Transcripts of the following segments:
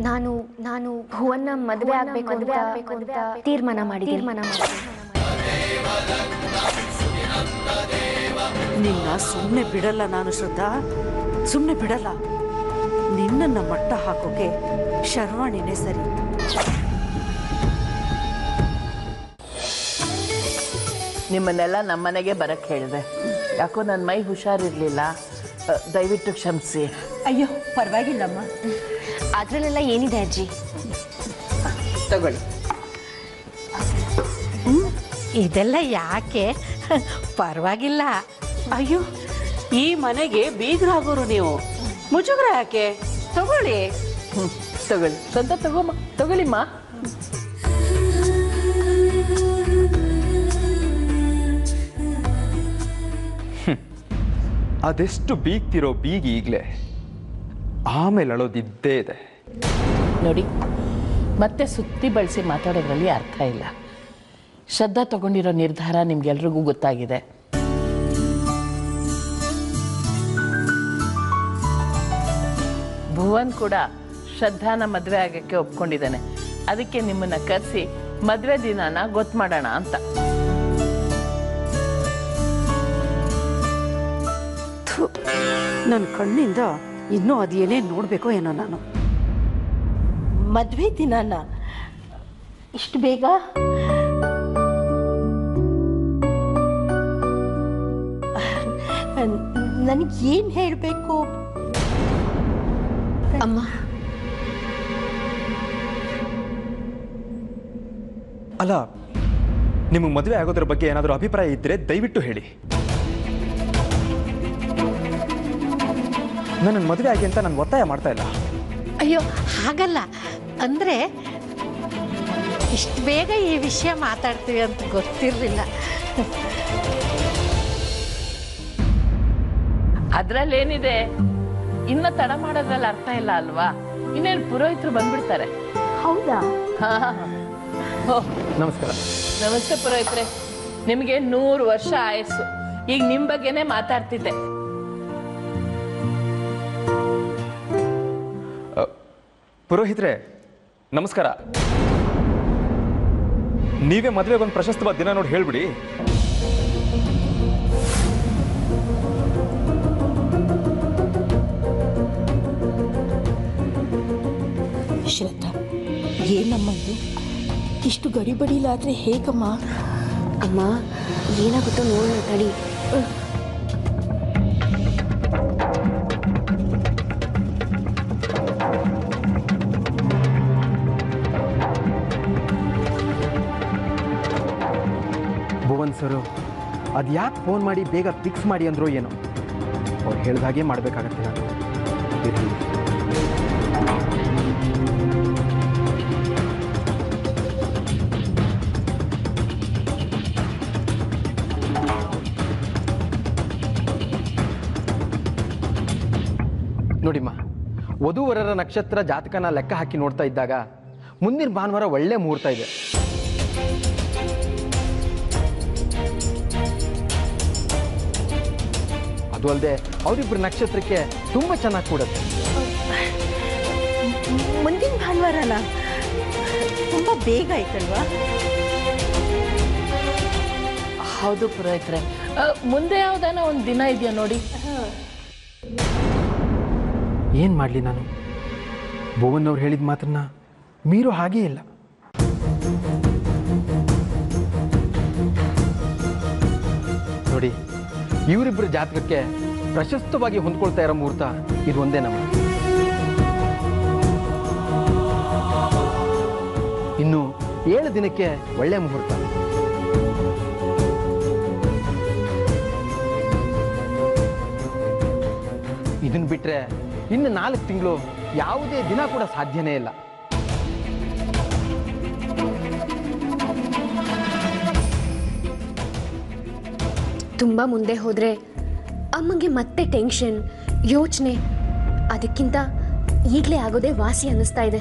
ನಾನು ನಾನು ಭುವನ್ನ ಮದುವೆ ಆಗ್ಬೇಕು ಮದುವೆ ಆಗ್ಬೇಕು ಅಂತ ತೀರ್ಮಾನ ಮಾಡಿ ತೀರ್ಮಾನ ಮಾಡಿ ನಿನ್ನ ಸುಮ್ಮನೆ ಬಿಡಲ್ಲ ನಾನು ಶ್ರದ್ಧಾ ಸುಮ್ಮನೆ ಬಿಡಲ್ಲ ನಿನ್ನನ್ನು ಮಟ್ಟ ಹಾಕೋಕೆ ಶರ್ವಾಣಿನೇ ಸರಿ ನಿಮ್ಮನ್ನೆಲ್ಲ ನಮ್ಮನೆಗೆ ಬರಕ್ಕೆ ಹೇಳಿದೆ ಯಾಕೋ ನನ್ನ ಮೈ ಹುಷಾರಿರಲಿಲ್ಲ ದಯವಿಟ್ಟು ಕ್ಷಮಿಸಿ ಅಯ್ಯೋ ಪರವಾಗಿಲ್ಲಮ್ಮ ಅದ್ರಲ್ಲೆಲ್ಲ ಏನಿದೆ ಅಜ್ಜಿ ತಗೊಳ್ಳಿ ಇದೆಲ್ಲ ಯಾಕೆ ಪರವಾಗಿಲ್ಲ ಅಯ್ಯೋ ಈ ಮನೆಗೆ ಬೀಗರಾಗೋರು ನೀವು ಮುಜುಗರ ಯಾಕೆ ತಗೊಳ್ಳಿ ಹ್ಞೂ ತಗೊಳ್ಳಿ ಸ್ವಂತ ತಗೋಮ್ಮ ತಗೊಳ್ಳಿಮ್ಮ ಅದೆಷ್ಟು ಬೀಗ್ತಿರೋ ಬೀಗಿ ಈಗಲೇ ಆಮೇಲೆ ಅಳೋದಿದ್ದೇ ಇದೆ ನೋಡಿ ಮತ್ತೆ ಸುತ್ತಿ ಬಳಸಿ ಮಾತಾಡೋದ್ರಲ್ಲಿ ಅರ್ಥ ಇಲ್ಲ ಶ್ರದ್ಧಾ ತಗೊಂಡಿರೋ ನಿರ್ಧಾರ ನಿಮ್ಗೆಲ್ರಿಗೂ ಗೊತ್ತಾಗಿದೆ ಭುವನ್ ಕೂಡ ಶ್ರದ್ಧಾನ ಮದುವೆ ಆಗಕ್ಕೆ ಒಪ್ಕೊಂಡಿದ್ದಾನೆ ಅದಕ್ಕೆ ನಿಮ್ಮನ್ನ ಕರೆಸಿ ಮದುವೆ ದಿನಾನ ಗೊತ್ತು ಮಾಡೋಣ ಅಂತ ನನ್ನ ಕಣ್ಣಿಂದ ಇನ್ನೂ ಅದೇನೇ ನೋಡಬೇಕೋ ಏನೋ ನಾನು ಮದುವೆ ದಿನಾನ ಇಷ್ಟು ಬೇಗ ನನಗೇನು ಹೇಳಬೇಕು ಅಮ್ಮ ಅಲ್ಲ ನಿಮಗೆ ಮದುವೆ ಆಗೋದ್ರ ಬಗ್ಗೆ ಏನಾದರೂ ಅಭಿಪ್ರಾಯ ಇದ್ದರೆ ದಯವಿಟ್ಟು ಹೇಳಿ ನನ್ನ ಮದುವೆ ಆಗಿ ಅಂತ ನಾನು ಒತ್ತಾಯ ಮಾಡ್ತಾ ಇಲ್ಲ ಅಯ್ಯೋ ಹಾಗಲ್ಲ ಅಂದರೆ ಇಷ್ಟು ಬೇಗ ಈ ವಿಷಯ ಮಾತಾಡ್ತೀವಿ ಅಂತ ಗೊತ್ತಿರಲಿಲ್ಲ ಅದ್ರಲ್ಲೇನಿದೆ ಇನ್ನ ತಡ ಮಾಡೋದ್ರಲ್ಲಿ ಅರ್ಥ ಇಲ್ಲ ಅಲ್ವಾ ಇನ್ನೇನು ಪುರೋಹಿತರು ಬಂದ್ಬಿಡ್ತಾರೆ ಹೌದಾ ಹಾ ಓ ನಮಸ್ಕಾರ ನಮಸ್ತೆ ಪುರೋಹಿತ್ರೆ ನಿಮಗೆ ನೂರು ವರ್ಷ ಆಯಸ್ಸು ಈಗ ನಿಮ್ ಬಗ್ಗೆನೇ ಮಾತಾಡ್ತಿದ್ದೆ ಅ, ಪುರೋಹಿತ್ರೆ ನಮಸ್ಕಾರ ನೀವೇ ಮದುವೆಗೆ ಒಂದು ಪ್ರಶಸ್ತವಾದ ದಿನ ನೋಡಿ ಹೇಳ್ಬಿಡಿ ಶ್ರದ್ಧಾ ಏನಮ್ಮಂದು ಇಷ್ಟು ಗಡಿಬಡಿಲಾದ್ರೆ ಹೇಗಮ್ಮ ಅಮ್ಮ ಏನಾಗುತ್ತೋ ನೋಡೋಣ ತಡಿ ಭುವನ್ ಸರು ಅದು ಯಾಕೆ ಫೋನ್ ಮಾಡಿ ಬೇಗ ಫಿಕ್ಸ್ ಮಾಡಿ ಅಂದ್ರೋ ಏನೋ ಅವ್ರು ಹೇಳ್ದಾಗೆ ಮಾಡಬೇಕಾಗತ್ತೆ ನಾನು ಇರ್ಲಿ. ನೋಡಿಮ್ಮ ವಧುವರರ ನಕ್ಷತ್ರ ಜಾತಕನ ಲೆಕ್ಕ ಹಾಕಿ ನೋಡ್ತಾ ಇದ್ದಾಗ ಮುಂದಿನ ಭಾನುವಾರ ಒಳ್ಳೆ ಮುಹೂರ್ತ ಇದೆ ಅದು ಅಲ್ಲದೆ ಅವರಿಬ್ಬರ ನಕ್ಷತ್ರಕ್ಕೆ ತುಂಬ ಚೆನ್ನಾಗಿ ಕೂಡುತ್ತೆ ಮುಂದಿನ ಭಾನುವಾರನ ತುಂಬ ಬೇಗ ಆಯ್ತಲ್ವಾ ಹೌದು ಪುರೋಹಿತ್ರೆ ಆ, ಮುಂದೆ ಯಾವ್ದಾನ ಒಂದ್ ದಿನ ಇದೆಯಾ ನೋಡಿ ಏನು ಮಾಡಲಿ ನಾನು ಭುವನ್ ಅವ್ರು ಹೇಳಿದ ಮಾತನ್ನ ಮೀರೋ ಹಾಗೇ ಇಲ್ಲ ನೋಡಿ ಇವರಿಬ್ಬರ ಜಾತಕಕ್ಕೆ ಪ್ರಶಸ್ತವಾಗಿ ಹೊಂದ್ಕೊಳ್ತಾ ಇರೋ ಮುಹೂರ್ತ ಇದು ಒಂದೇ ನಮ್ಮ ಇನ್ನು ಏಳು ದಿನಕ್ಕೆ ಒಳ್ಳೆ ಮುಹೂರ್ತ ಇದನ್ನ ಬಿಟ್ರೆ ಇನ್ನು ನಾಲ್ಕು ತಿಂಗಳು ಯಾವುದೇ ದಿನ ಕೂಡ ಸಾಧ್ಯನೇ ಇಲ್ಲ ತುಂಬ ಮುಂದೆ ಹೋದರೆ ಅಮ್ಮಂಗೆ ಮತ್ತೆ ಟೆನ್ಷನ್ ಯೋಚನೆ ಅದಕ್ಕಿಂತ ಈಗಲೇ ಆಗೋದೇ ವಾಸಿ ಅನ್ನಿಸ್ತಾ ಇದೆ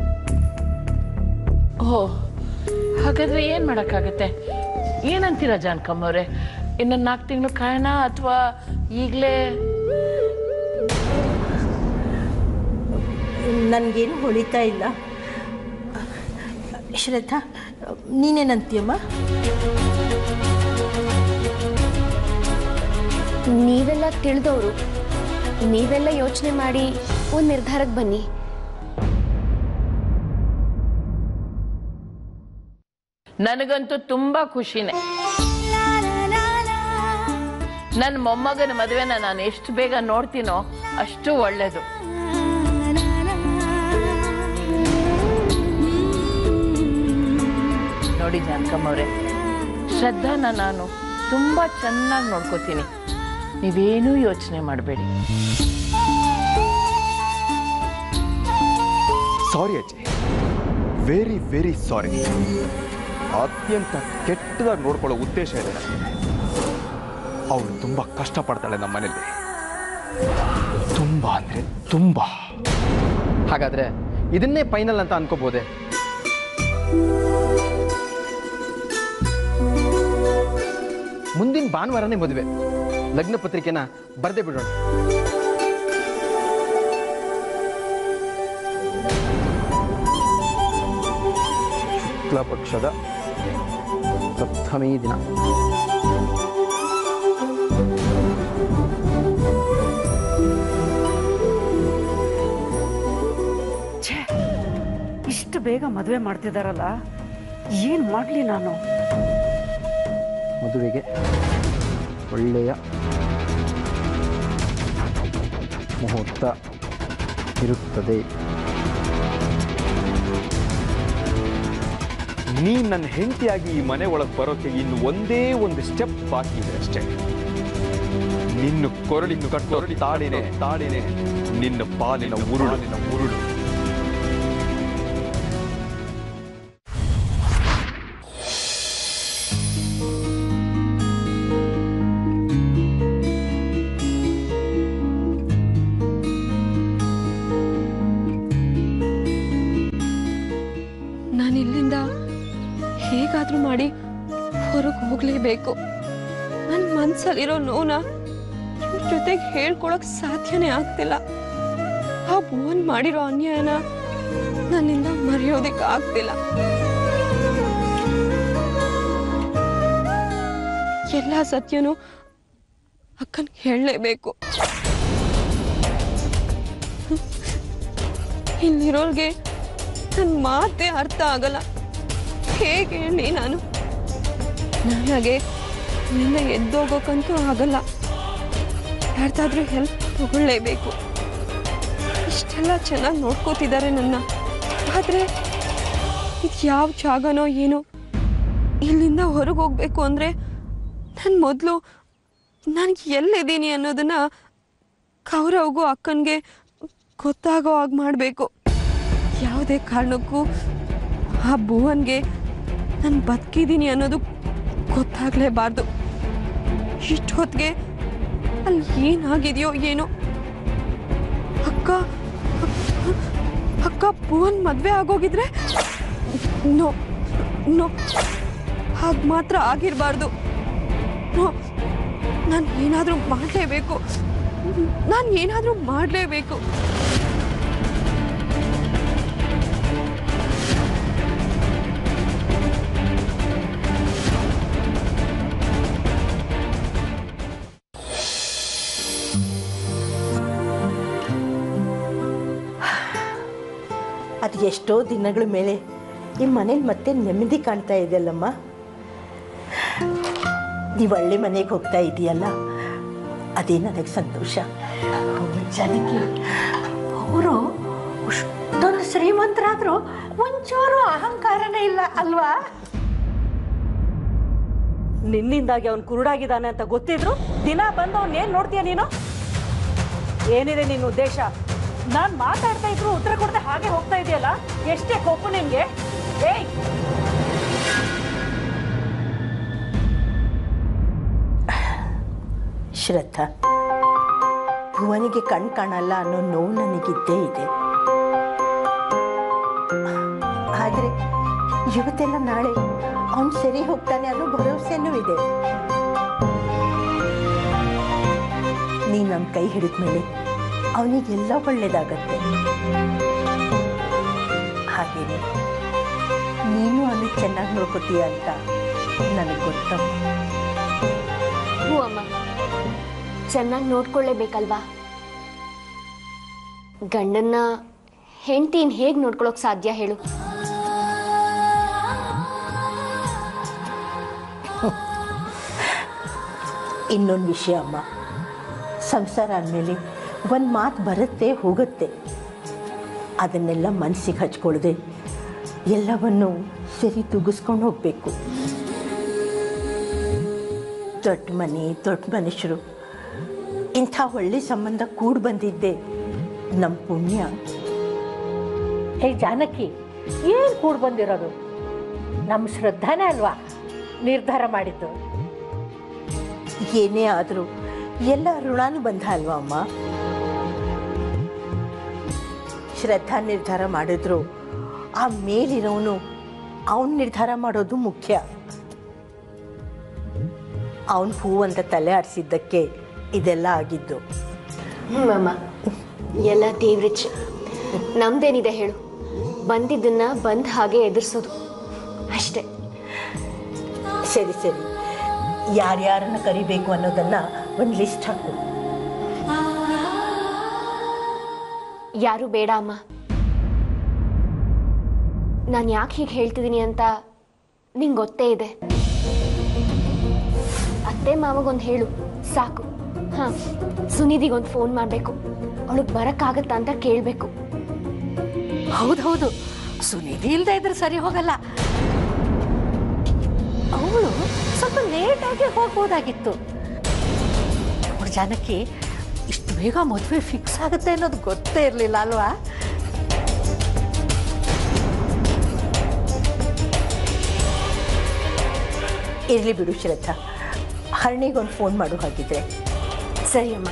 ಓ ಹಾಗಾದ್ರೆ ಏನ್ ಮಾಡಕ್ಕಾಗತ್ತೆ ಏನಂತೀರಾ ಜಾನ್ಕಮ್ಮ ಅವ್ರೆ ಇನ್ನು ನಾಲ್ಕು ತಿಂಗಳು ಕಾಯೋಣ ಅಥವಾ ಈಗಲೇ ನನಗೇನು ಹೊಳಿತಾ ಇಲ್ಲ ಶ್ರದ್ಧಾ ನೀನೇನಂತೀಯಮ್ಮ ನೀವೆಲ್ಲ ತಿಳಿದವರು ನೀವೆಲ್ಲ ಯೋಚನೆ ಮಾಡಿ ಒಂದು ನಿರ್ಧಾರಕ್ಕೆ ಬನ್ನಿ ನನಗಂತೂ ತುಂಬಾ ಖುಷಿನೇ ನನ್ನ ಮೊಮ್ಮಗನ ಮದುವೆನ ನಾನು ಎಷ್ಟು ಬೇಗ ನೋಡ್ತೀನೋ ಅಷ್ಟು ಒಳ್ಳೇದು ನೋಡಿ ಜಾನಕಮ್ಮ ಅವರೇ ಶ್ರದ್ಧಾನ ನಾನು ತುಂಬಾ ಚೆನ್ನಾಗಿ ನೋಡ್ಕೋತೀನಿ ನೀವೇನೂ ಯೋಚನೆ ಮಾಡಬೇಡಿ ಸಾರಿ ಅಜ್ಜಿ ವೆರಿ ವೆರಿ ಸಾರಿ ಅತ್ಯಂತ ಕೆಟ್ಟದಾಗಿ ನೋಡ್ಕೊಳ್ಳೋ ಉದ್ದೇಶ ಇದೆ ನನಗೆ ಅವಳು ತುಂಬ ಕಷ್ಟಪಡ್ತಾಳೆ ನಮ್ಮ ಮನೇಲಿ ತುಂಬ ಅಂದರೆ ತುಂಬ ಹಾಗಾದ್ರೆ ಇದನ್ನೇ ಫೈನಲ್ ಅಂತ ಅನ್ಕೋಬೋದೆ ಮುಂದಿನ ಭಾನುವಾರನೇ ಮದುವೆ ಲಗ್ನ ಪತ್ರಿಕೆನ ಬರ್ದೇ ಬಿಡೋಣ ಶುಕ್ಲ ಪಕ್ಷದ ಸಪ್ತಮಿ ದಿನ ಇಷ್ಟು ಬೇಗ ಮದುವೆ ಮಾಡ್ತಿದಾರಲ್ಲ ಏನು ಮಾಡಲಿ ನಾನು ಮದುವೆಗೆ ಒಳ್ಳೆಯ ಮುಹೂರ್ತ ಇರುತ್ತದೆ ನೀ ನನ್ನ ಹೆಂಡತಿಯಾಗಿ ಈ ಮನೆ ಒಳಗೆ ಬರೋಕೆ ಇನ್ನು ಒಂದೇ ಒಂದು ಸ್ಟೆಪ್ ಬಾಕಿ ಇದೆ ಅಷ್ಟೇ ನಿನ್ನ ಕೊರಳಿನ ಕಟ್ಟೋ ತಾಳಿನೇ ತಾಳಿನೇ ನಿನ್ನ ಪಾಲಿನ ಉರುಳಿನ ಉರುಳು ನಾನು ಇಲ್ಲಿಂದ ಹೇಗಾದ್ರೂ ಮಾಡಿ ಹೊರಗೆ ಹೋಗ್ಲೇಬೇಕು ನನ್ನ ಮನ್ಸಲ್ಲಿರೋ ನೋನ ಇವ್ರ ಜೊತೆಗೆ ಹೇಳ್ಕೊಳಕ್ ಸಾಧ್ಯನೇ ಆಗ್ತಿಲ್ಲ ಆ ಭುವನ್ ಮಾಡಿರೋ ಅನ್ಯಾಯನ ನನ್ನಿಂದ ಮರೆಯೋದಕ್ಕೆ ಆಗ್ತಿಲ್ಲ ಎಲ್ಲ ಸತ್ಯನೂ ಅಕ್ಕನ್ ಹೇಳಲೇಬೇಕು ಇಲ್ಲಿರೋರ್ಗೆ ನನ್ನ ಮಾತೇ ಅರ್ಥ ಆಗಲ್ಲ ಹೇಗೆ ಹೇಳಿ ನಾನು ನನಗೆ ಇಲ್ಲಿಂದ ಎದ್ದೋಗೋಕ್ಕಂತೂ ಆಗಲ್ಲ ಯಾರ್ದಾದ್ರೂ ಹೆಲ್ಪ್ ತಗೊಳ್ಳೇಬೇಕು ಇಷ್ಟೆಲ್ಲ ಚೆನ್ನಾಗಿ ನೋಡ್ಕೋತಿದ್ದಾರೆ ನನ್ನ ಆದರೆ ಇದು ಯಾವ ಜಾಗನೋ ಏನೋ ಇಲ್ಲಿಂದ ಹೊರಗೆ ಹೋಗ್ಬೇಕು ಅಂದರೆ ನಾನು ಮೊದಲು ನನಗೆ ಎಲ್ಲಿದ್ದೀನಿ ಅನ್ನೋದನ್ನ ಕೌರವ್ಗೂ ಅಕ್ಕನಿಗೆ ಗೊತ್ತಾಗೋ ಹಾಗೆ ಮಾಡಬೇಕು ಯಾವುದೇ ಕಾರಣಕ್ಕೂ ಆ ಭುವನ್ಗೆ ನಾನು ಬದುಕಿದ್ದೀನಿ ಅನ್ನೋದು ಗೊತ್ತಾಗಲೇಬಾರ್ದು ಇಷ್ಟೊತ್ತಿಗೆ ಅಲ್ಲಿ ಏನಾಗಿದೆಯೋ ಏನೋ ಅಕ್ಕ ಅಕ್ಕ ಭುವನ್ ಮದುವೆ ಆಗೋಗಿದ್ರೆ ನೋ ನೋ ಹಾಗೆ ಮಾತ್ರ ಆಗಿರಬಾರ್ದು ನೋ ನಾನು ಏನಾದರೂ ಮಾಡಲೇಬೇಕು ನಾನು ಏನಾದರೂ ಮಾಡಲೇಬೇಕು ಅದು ಎಷ್ಟೋ ದಿನಗಳ ಮೇಲೆ ಈ ಮನೇಲಿ ಮತ್ತೆ ನೆಮ್ಮದಿ ಕಾಣ್ತಾ ಇದೆಯಲ್ಲಮ್ಮ ನೀವು ಹಳ್ಳಿ ಮನೆಗೆ ಹೋಗ್ತಾ ಇದೆಯಲ್ಲ ಅದೇ ನನಗೆ ಸಂತೋಷ ಜನಕ್ಕೆ ಅವರು ಅಷ್ಟೊಂದು ಶ್ರೀಮಂತರಾದರೂ ಒಂಚೂರು ಅಹಂಕಾರನೇ ಇಲ್ಲ ಅಲ್ವಾ ನಿನ್ನಿಂದಾಗಿ ಅವನು ಕುರುಡಾಗಿದ್ದಾನೆ ಅಂತ ಗೊತ್ತಿದ್ರು ದಿನ ಬಂದು ಅವ್ನು ಏನ್ ನೋಡ್ತೀಯ ನೀನು ಏನಿದೆ ನಿನ್ನ ಉದ್ದೇಶ ನಾನ್ ಮಾತಾಡ್ತಾ ಇದ್ರು ಉತ್ತರ ಕೊಡದೆ ಹಾಗೆ ಹೋಗ್ತಾ ಇದೆಯಲ್ಲ ಎಷ್ಟೇ ಕೋಪು ನಿನ್ಗೆ ಏಯ್ ಶ್ರದ್ಧಾ ಭುವನಿಗೆ ಕಣ್ ಕಾಣಲ್ಲ ಅನ್ನೋ ನೋವು ನನಗಿದ್ದೇ ಇದೆ ಆದರೆ ಇವತ್ತೆಲ್ಲ ನಾಳೆ ಅವನು ಸರಿ ಹೋಗ್ತಾನೆ ಅನ್ನೋ ಭರವಸೆನೂ ಇದೆ ನೀ ನಮ್ಮ ಕೈ ಹಿಡಿದ ಮೇಲೆ ಅವನಿಗೆಲ್ಲ ಒಳ್ಳೇದಾಗತ್ತೆ ಹಾಗೇನೆ ನೀನು ಅಲ್ಲಿ ಚೆನ್ನಾಗಿ ನೋಡ್ಕೋತೀಯ ಅಂತ ನನಗೆ ಗೊತ್ತಮ್ಮ ಹ್ಞೂ ಅಮ್ಮ ಚೆನ್ನಾಗಿ ನೋಡ್ಕೊಳ್ಳೇಬೇಕಲ್ವಾ ಗಂಡನ್ನ ಹೆಂಡ್ತಿನ ಹೇಗೆ ನೋಡ್ಕೊಳಕ್ ಸಾಧ್ಯ ಹೇಳು ಇನ್ನೊಂದು ವಿಷಯ ಅಮ್ಮ ಸಂಸಾರ ಅಂದಮೇಲೆ ಒಂದು ಮಾತು ಬರುತ್ತೆ ಹೋಗುತ್ತೆ ಅದನ್ನೆಲ್ಲ ಮನಸ್ಸಿಗೆ ಹಚ್ಕೊಳ್ಳದೆ ಎಲ್ಲವನ್ನು ಸರಿ ತೂಗಿಸ್ಕೊಂಡು ಹೋಗಬೇಕು ದೊಡ್ಡ ಮನೆ ದೊಡ್ಡ ಮನುಷ್ಯರು ಇಂಥ ಒಳ್ಳೆ ಸಂಬಂಧ ಕೂಡಿ ಬಂದಿದ್ದೆ ನಮ್ಮ ಪುಣ್ಯ ಹೇ ಜಾನಕಿ ಏನು ಕೂಡ್ ಬಂದಿರೋದು ನಮ್ಮ ಶ್ರದ್ಧಾನೇ ಅಲ್ವಾ ನಿರ್ಧಾರ ಮಾಡಿದ್ದು ಏನೇ ಆದರೂ ಎಲ್ಲ ಋಣಾನುಬಂಧ ಅಲ್ವಾ ಅಮ್ಮ ಶ್ರದ್ಧಾ ನಿರ್ಧಾರ ಮಾಡಿದ್ರು ಆ ಮೇಲಿರೋನು ಅವನ್ ನಿರ್ಧಾರ ಮಾಡೋದು ಮುಖ್ಯ ಅವನ್ ಹೂ ಅಂತ ತಲೆ ಆಡಿಸಿದ್ದಕ್ಕೆ ಇದೆಲ್ಲ ಆಗಿದ್ದು ಹ್ಞೂ ಅಮ್ಮ ಎಲ್ಲ ದೇವ್ರಿಚ್ಛೆ ನಮ್ದೇನಿದೆ ಹೇಳು ಬಂದಿದ್ದನ್ನ ಬಂದ್ ಹಾಗೆ ಎದುರಿಸೋದು ಅಷ್ಟೇ ಸರಿ ಸರಿ ಯಾರ್ಯಾರನ್ನ ಕರಿಬೇಕು ಅನ್ನೋದನ್ನ ಒಂದು ಲಿಸ್ಟ್ ಹಾಕು ಯಾರು ಬೇಡ ಅಮ್ಮ ನಾನು ಯಾಕೆ ಹೀಗೆ ಹೇಳ್ತಿದ್ದೀನಿ ಅಂತ ನಿಂಗೆ ಗೊತ್ತೇ ಇದೆ ಅತ್ತೆ ಮಾವಗೊಂದು ಹೇಳು ಸಾಕು ಹಾಂ ಸುನಿಧಿಗೊಂದು ಫೋನ್ ಮಾಡಬೇಕು ಅವಳಿಗೆ ಬರೋಕ್ಕಾಗತ್ತಾ ಅಂತ ಕೇಳಬೇಕು ಹೌದೌದು ಸುನಿಧಿ ಇಲ್ದೇ ಇದ್ರೆ ಸರಿ ಹೋಗಲ್ಲ ಅವಳು ಸ್ವಲ್ಪ ಲೇಟಾಗಿ ಹೋಗ್ಬೋದಾಗಿತ್ತು ನೋಡು ಜಾನಕಿ ಇಷ್ಟು ಬೇಗ ಮದುವೆ ಫಿಕ್ಸ್ ಆಗುತ್ತೆ ಅನ್ನೋದು ಗೊತ್ತೇ ಇರಲಿಲ್ಲ ಅಲ್ವಾ ಇರಲಿ ಬಿಡು ಶ್ರದ್ಧಾ ಹರಣಿಗೊಂದು ಫೋನ್ ಮಾಡು ಹಾಗಿದ್ರೆ ಸರಿ ಅಮ್ಮ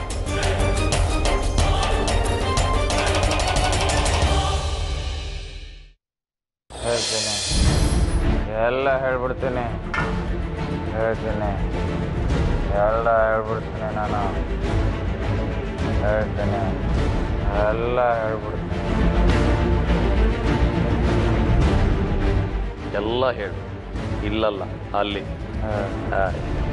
ಹೇಳ್ತೀನಿ ಎಲ್ಲ ಹೇಳ್ಬಿಡ್ತೀನಿ ಹೇಳ್ತೀನಿ ಎಲ್ಲ ಹೇಳ್ಬಿಡ್ತೀನಿ ನಾನು ಹೇಳ್ತೀನಿ ಎಲ್ಲ ಹೇಳ್ಬಿಡ್ತೀನಿ ಎಲ್ಲ ಹೇಳು ಇಲ್ಲಲ್ಲ ಅಲ್ಲಿ ಆ.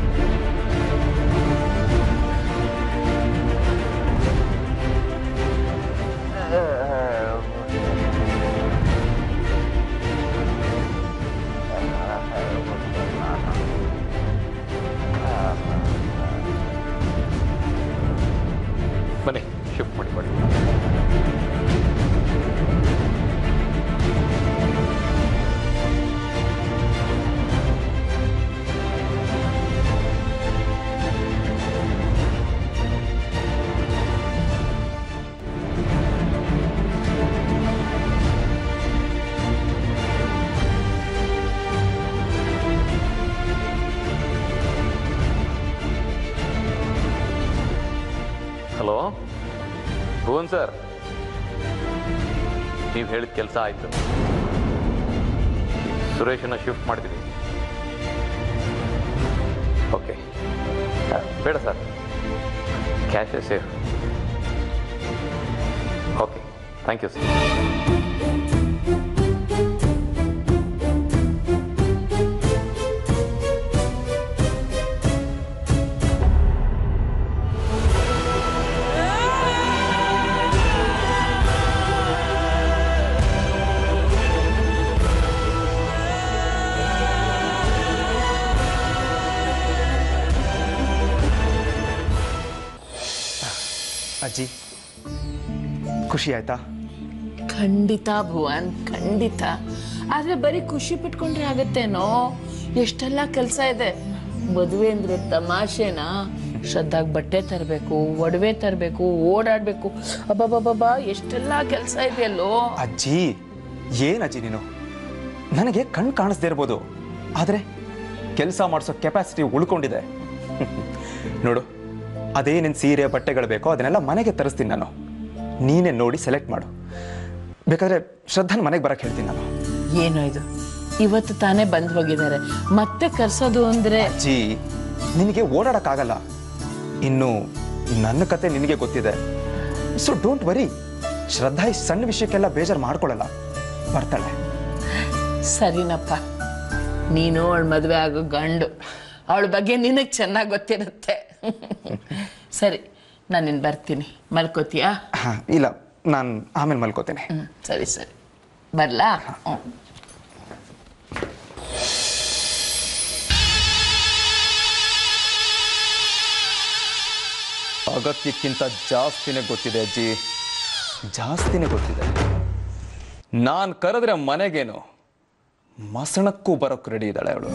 ಬನ್ನಿ ಶಿಫ್ಟ್ ಮಾಡಿ ಕೊಡಿ ಹಲೋ ಭುವನ್ ಸರ್ ನೀವು ಹೇಳಿದ ಕೆಲಸ ಆಯಿತು ಸುರೇಶನ ಶಿಫ್ಟ್ ಮಾಡ್ತೀನಿ ಓಕೆ ಬೇಡ sir cash safe okay thank you sir ಅಜ್ಜಿ ಖುಷಿ ಆಯ್ತಾ ಖಂಡಿತ ಭುವನ್ ಖಂಡಿತ ಆದ್ರೆ ಬರೀ ಖುಷಿ ಪಟ್ಕೊಂಡ್ರೆ ಆಗತ್ತೇನೋ ಎಷ್ಟೆಲ್ಲ ಕೆಲಸ ಇದೆ ಮದುವೆ ಅಂದ್ರೆ ತಮಾಷೆನಾ ಶ್ರದ್ಧಾಗ್ ಬಟ್ಟೆ ತರಬೇಕು ಒಡವೆ ತರಬೇಕು ಓಡಾಡ್ಬೇಕು ಅಬ್ಬಬ್ಬಬ್ಬಾ ಎಷ್ಟೆಲ್ಲ ಕೆಲಸ ಇದೆಯಲ್ಲೋ ಅಜ್ಜಿ ಏನ್ ಅಜ್ಜಿ ನೀನು ನನಗೆ ಕಣ್ ಕಾಣಿಸ್ದೇ ಇರ್ಬೋದು ಆದ್ರೆ ಕೆಲಸ ಮಾಡಿಸೋ ಕೆಪಾಸಿಟಿ ಉಳ್ಕೊಂಡಿದೆ ನೋಡು ಅದೇ ನಿನ್ ಸೀರೆ ಬಟ್ಟೆಗಳು ಬೇಕೋ ಅದನ್ನೆಲ್ಲ ಮನೆಗೆ ತರಿಸ್ತೀನಿ ನಾನು ನೀನೇ ನೋಡಿ ಸೆಲೆಕ್ಟ್ ಮಾಡು ಬೇಕಾದ್ರೆ ಶ್ರದ್ಧಾನ್ ಮನೆಗೆ ಬರಕ್ಕೆ ಹೇಳ್ತೀನಿ ನಾನು ಏನೋ ಇದು ಇವತ್ತು ತಾನೇ ಬಂದ್ ಹೋಗಿದ್ದಾರೆ ಮತ್ತೆ ಕರ್ಸೋದು ಅಂದ್ರೆ ಅಜ್ಜಿ ನಿನಗೆ ಓಡಾಡಕ್ಕಾಗಲ್ಲ ಇನ್ನು ನನ್ನ ಕತೆ ನಿನಗೆ ಗೊತ್ತಿದೆ ಸೊ ಡೋಂಟ್ ವರಿ ಶ್ರದ್ಧಾ ಈ ಸಣ್ಣ ವಿಷಯಕ್ಕೆಲ್ಲ ಬೇಜಾರು ಮಾಡ್ಕೊಳ್ಳಲ್ಲ ಬರ್ತಾಳೆ ಸರಿನಪ್ಪ ನೀನು ಅವಳ ಮದುವೆ ಆಗೋ ಗಂಡು ಅವಳ ಬಗ್ಗೆ ನಿನಗೆ ಚೆನ್ನಾಗಿ ಗೊತ್ತಿರುತ್ತೆ ಸರಿ ನಾನು ಇನ್ನು ಬರ್ತೀನಿ ಮಲ್ಕೋತೀಯಾ ಹಾಂ ಇಲ್ಲ ನಾನು ಆಮೇಲೆ ಮಲ್ಕೋತೇನೆ ಹ್ಞೂ ಸರಿ ಸರಿ ಬರಲಾ ಹ್ಞೂ ಅಗತ್ಯಕ್ಕಿಂತ ಜಾಸ್ತಿನೇ ಗೊತ್ತಿದೆ ಅಜ್ಜಿ ಜಾಸ್ತಿನೇ ಗೊತ್ತಿದೆ ನಾನು ಕರೆದ್ರೆ ಮನೆಗೇನು ಮಸಣಕ್ಕೂ ಬರೋಕ್ಕೆ ರೆಡಿ ಇದ್ದಾಳೆ ಅವಳು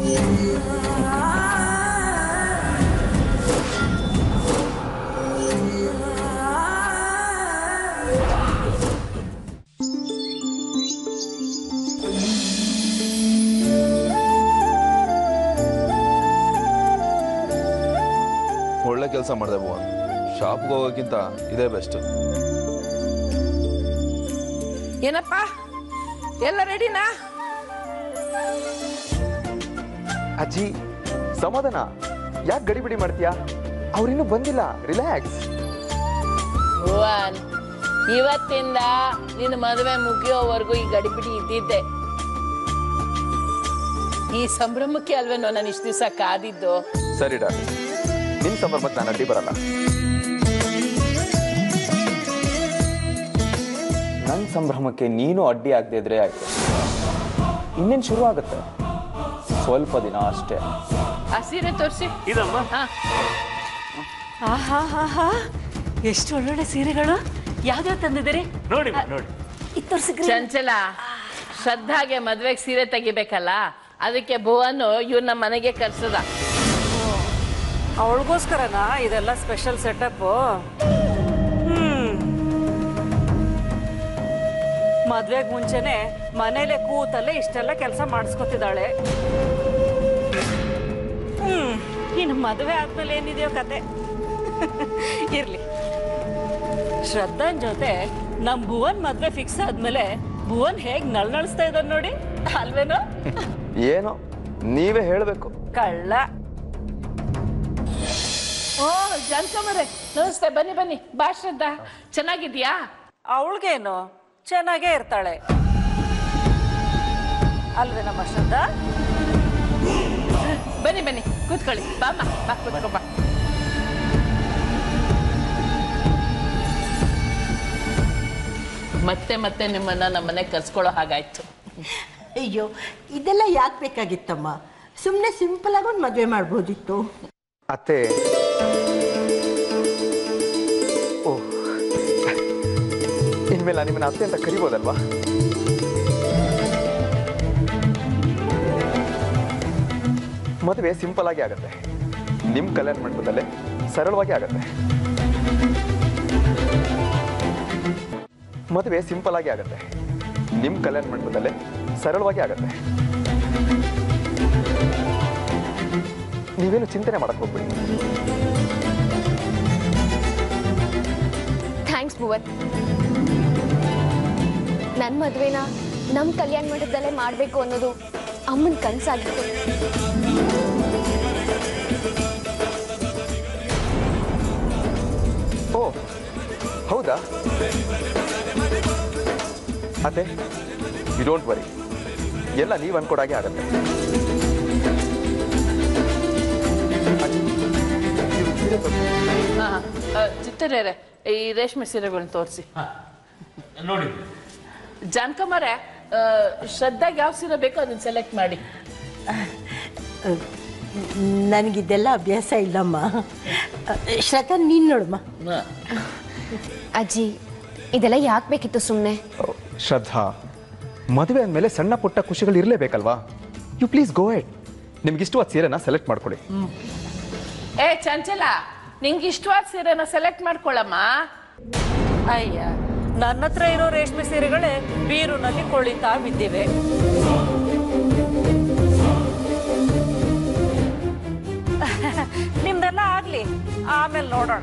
ಒಳ್ಳೆ ಕೆಲಸ ಮಾಡಿದೆ ಭುವನ್ ಶಾಪ್ಗೆ ಹೋಗೋಕ್ಕಿಂತ ಇದೇ ಬೆಸ್ಟ್ ಏನಪ್ಪ ಎಲ್ಲ ರೆಡಿನಾ ಅಜ್ಜಿ ಸಮಾಧಾನ ಯಾಕೆ ಗಡಿಬಿಡಿ ಮಾಡ್ತೀಯಾ ಅವ್ರಿನ್ನೂ ಬಂದಿಲ್ಲ ರಿಲ್ಯಾಕ್ಸ್ ಭುವನ್ ಇವತ್ತಿಂದ ನಿನ್ನ ಮದುವೆ ಮುಗಿಯೋವರೆಗೂ ಈ ಗಡಿಬಿಡಿ ಇದ್ದಿದ್ದೆ ಈ ಸಂಭ್ರಮಕ್ಕೆ ಅಲ್ವೇನೋ ನಾನು ಇಷ್ಟು ದಿವಸ ಕಾದಿದ್ದು ಸರಿ ಡಾಕ್ಟರ್ ನಿಮ್ ಸಂಭ್ರಮಕ್ಕೆ ನಾನು ಅಡ್ಡಿ ಬರಲ್ಲ ನನ್ನ ಸಂಭ್ರಮಕ್ಕೆ ನೀನು ಅಡ್ಡಿ ಆಗದೆ ಇದ್ರೆ ಆಯ್ತು ಇನ್ನೇನು ಶುರು ಆಗುತ್ತೆ ಸ್ವಲ್ಪ ದಿನ ಅಷ್ಟೇ ಆ ಸೀರೆ ತೋರಿಸಿ ಇದಮ್ಮ ಹಾ ಆಹಾ ಹಾ ಹಾ ಎಷ್ಟು ಒಳ್ಳೊಳ್ಳೆ ಸೀರೆಗಳು ಯಾವ್ದಾವ್ ತಂದಿದ್ದೀರಿ ನೋಡಿ ನೋಡಿ ಇದು ತೋರಿಸಿಗ್ರಿ ಚಂಚಲ ಶ್ರದ್ಧಾಗೆ ಮದ್ವೆಗೆ ಸೀರೆ ತೆಗಿಬೇಕಲ್ಲ ಅದಕ್ಕೆ ಭುವನ್ ಇವ್ನ ಮನೆಗೆ ಕರ್ಸದ ಅವಳಿಗೋಸ್ಕರನಾ ಇದೆಲ್ಲ ಸ್ಪೆಷಲ್ ಸೆಟಪ್ ಹ್ಮ್ ಮದ್ವೆಗ್ ಮುಂಚೆನೆ ಮನೇಲೆ ಕೂತಲ್ಲೇ ಇಷ್ಟೆಲ್ಲ ಕೆಲಸ ಮಾಡಿಸ್ಕೊತಿದ್ದಾಳೆ ಹ್ಮ್ ಇನ್ನು ಮದುವೆ ಆದ್ಮೇಲೆ ಏನಿದೆಯೋ ಕತೆ ಇರ್ಲಿ ಶ್ರದ್ಧಾನ್ ಜೊತೆ ನಮ್ ಭುವನ್ ಮದ್ವೆ ಫಿಕ್ಸ್ ಆದ್ಮೇಲೆ ಭುವನ್ ಹೇಗ್ ನಳ್ನಳಿಸ್ತಾ ಇದ್ದಾನೆ ನೋಡಿ ಅಲ್ವೇನೋ ಏನೋ ನೀವೇ ಹೇಳಬೇಕು ಕಳ್ಳ ಓ ಜಾನ್ಕಮ್ಮರೆ ನಮಸ್ತೆ ಬನ್ನಿ ಬನ್ನಿ ಬಾ ಶ್ರದ್ಧಾ ಚೆನ್ನಾಗಿದ್ಯಾ ಅವಳಿಗೇನು ಚೆನ್ನಾಗೇ ಇರ್ತಾಳೆ ಅಲ್ವೇ ನಮ್ಮ ಶ್ರದ್ಧಾ ಬನ್ನಿ ಬನ್ನಿ ಕೂತ್ಕೊಳ್ಳಿ ಬಾಮ್ಮ ಬಾ ಕೂತ್ಕೊ ಬಾ ಮತ್ತೆ ಮತ್ತೆ ನಿಮ್ಮನ್ನ ನಮ್ಮನೆ ಕರ್ಸ್ಕೊಳ್ಳೋ ಹಾಗಾಯ್ತು ಅಯ್ಯೋ ಇದೆಲ್ಲ ಯಾಕೆ ಬೇಕಾಗಿತ್ತಮ್ಮ ಸುಮ್ಮನೆ ಸಿಂಪಲ್ ಆಗಿ ಒಂದು ಮದುವೆ ಮಾಡ್ಬೋದಿತ್ತು ಅತ್ತೆ ಓ ಇನ್ಮೇಲೆ ನಾನು ನಿಮ್ಮನ್ನ ಅತ್ತೆ ಅಂತ ಕರಿಬೋದಲ್ವಾ ಮದುವೆ ಸಿಂಪಲ್ ಆಗಿ ಆಗುತ್ತೆ ನಿಮ್ಮ ಕಲ್ಯಾಣ ಮಂಟಪದಲ್ಲೇ ಸರಳವಾಗಿ ಆಗುತ್ತೆ ಮದುವೆ ಸಿಂಪಲ್ ಆಗಿ ಆಗುತ್ತೆ ನಿಮ್ಮ ಕಲ್ಯಾಣ ಮಂಟಪದಲ್ಲೇ ಸರಳವಾಗಿ ಆಗುತ್ತೆ ನೀವೇನು ಚಿಂತನೆ ಮಾಡಕ್ ಹೋಗ್ಬಿಡಿ ಥ್ಯಾಂಕ್ಸ್ ಭುವನ್ ನನ್ನ ಮದುವೆನ ನಮ್ಮ ಕಲ್ಯಾಣ ಮಂಟಪದಲ್ಲೇ ಮಾಡಬೇಕು ಅನ್ನೋದು ಅಮ್ಮನ ಕನಸಾಗಿತ್ತು ಓ ಹೌದಾ ಅತ್ತೆ ಯು ಡೋಂಟ್ ವರಿ ಎಲ್ಲ ನೀವು ಅನ್ಕೊಡಾಗೆ ಆಗತ್ತೆ ಹಾ ಚಿತ್ತರೇರೆ ಈ ರೇಷ್ಮೆ ಸೀರೆಗಳನ್ನ ತೋರಿಸಿ ನೋಡಿ ಜಾನ್ಕಮ್ಮರೆ ಶ್ರದ್ಧಾಗೆ ಯಾವ ಸೀರೆ ಬೇಕೋ ಅದನ್ನ ಸೆಲೆಕ್ಟ್ ಮಾಡಿ ನನಗಿದೆಲ್ಲ ಅಭ್ಯಾಸ ಇಲ್ಲಮ್ಮ ಶ್ರದ್ಧಾ ನೀನು ನೋಡಮ್ಮ ಅಜ್ಜಿ ಇದೆಲ್ಲ ಯಾಕೆ ಬೇಕಿತ್ತು ಸುಮ್ಮನೆ ಶ್ರದ್ಧಾ ಮದುವೆ ಅಂದಮೇಲೆ ಸಣ್ಣ ಪುಟ್ಟ ಖುಷಿಗಳು ಇರಲೇಬೇಕಲ್ವಾ ಯು ಪ್ಲೀಸ್ ಗೋ ಎಟ್ ನಿಮ್ಗೆ ಇಷ್ಟವಾದ ಸೀರೆನ ಸೆಲೆಕ್ಟ್ ಮಾಡ್ಕೊಳ್ಳಿ ಏ ಚಂಚಲ ನಿಂಗೆ ಇಷ್ಟವಾದ ಸೀರೆನ ಸೆಲೆಕ್ಟ್ ಮಾಡ್ಕೊಳ್ಳಮ್ಮ ಅಯ್ಯ ನನ್ನ ಹತ್ರ ಇರೋ ರೇಷ್ಮೆ ಸೀರೆಗಳೇ ಬೀರುನಲ್ಲಿ ಕೊಳಿತಾ ಬಿದ್ದಿವೆ ನಿಮ್ದೆಲ್ಲ ಆಗ್ಲಿ ಆಮೇಲೆ ನೋಡೋಣ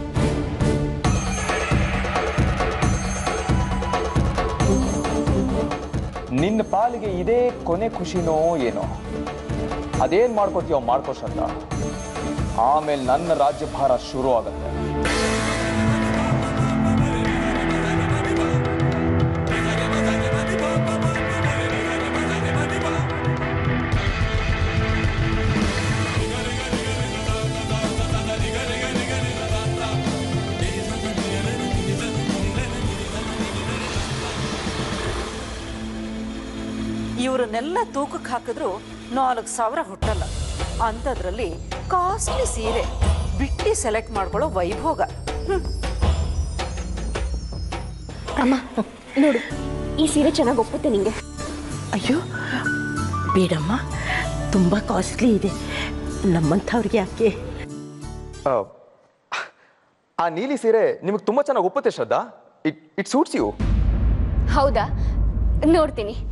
ನಿನ್ನ ಪಾಲಿಗೆ ಇದೇ ಕೊನೆ ಖುಷಿನೋ ಏನೋ ಅದೇನ್ ಮಾಡ್ಕೋತೀಯೋ ಮಾಡ್ಕೋ ಶ್ರದ್ಧಾ ಆಮೇಲೆ ನನ್ನ ರಾಜ್ಯಭಾರ ಶುರು ಆಗತ್ತೆ ಇವರನ್ನೆಲ್ಲ ತೂಕಕ್ಕೆ ಹಾಕಿದ್ರು ನಾಲ್ಕು ಸಾವಿರ ಹುಟ್ಟಲ್ಲ ಅಂಥದ್ರಲ್ಲಿ ಕಾಸ್ಟ್ಲಿ ಸೀರೆ ಬಿಟ್ಟಿ ಸೆಲೆಕ್ಟ್ ಮಾಡ್ಕೊಳ್ಳೋ ವೈಭೋಗ ಹ್ಮ್. ಅಮ್ಮ ನೋಡು ಈ ಸೀರೆ ಚೆನ್ನಾಗಿ ಒಪ್ಪುತ್ತೆ ನಿಂಗೆ ಅಯ್ಯೋ ಬೇಡಮ್ಮ ತುಂಬ ಕಾಸ್ಟ್ಲಿ ಇದೆ ನಮ್ಮಂಥವ್ರಿಗೆ ಯಾಕೆ ಆ, ಆ ನೀಲಿ ಸೀರೆ ನಿಮಗೆ ತುಂಬಾ ಚೆನ್ನಾಗಿ ಒಪ್ಪುತ್ತೆ Shraddha it it suits you ಹೌದಾ ನೋಡ್ತೀನಿ